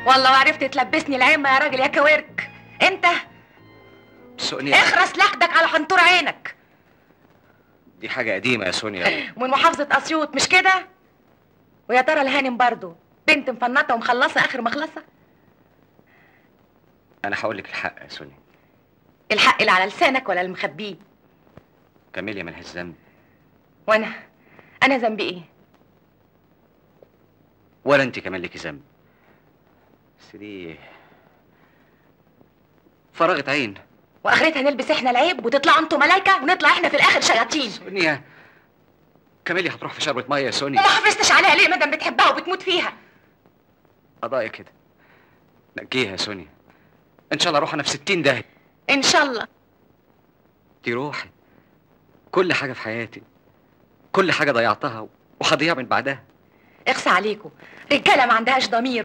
والله وعرفت تلبسني العمة يا راجل يا كويرك انت سونيا اخرس لحدك على حنطور عينك دي حاجه قديمه يا سونيا ومن محافظة أسيوط مش كده؟ ويا ترى الهانم برضو بنت مفنطة ومخلصة آخر مخلصة؟ انا هقول لك الحق يا سونيا الحق اللي على لسانك ولا المخبيه؟ كاميليا ملهاش ذنب وأنا أنا ذنبي إيه؟ ولا انت كمان ليكي ذنب بس دي فرغت عين وآخرتها نلبس إحنا العيب وتطلعوا أنتوا ملايكة ونطلع إحنا في الآخر شياطين سونيا كاميليا هتروح في شربة ميه يا سونيا وما حافظتش عليها ليه مادام بتحبها وبتموت فيها؟ قضايا كده نجيها يا سونيا ان شاء الله اروح انا في ستين داهية إن شاء الله دي روحي كل حاجه في حياتي كل حاجه ضيعتها وهضيعها من بعدها اخسى عليكم رجالة ما عندهاش ضمير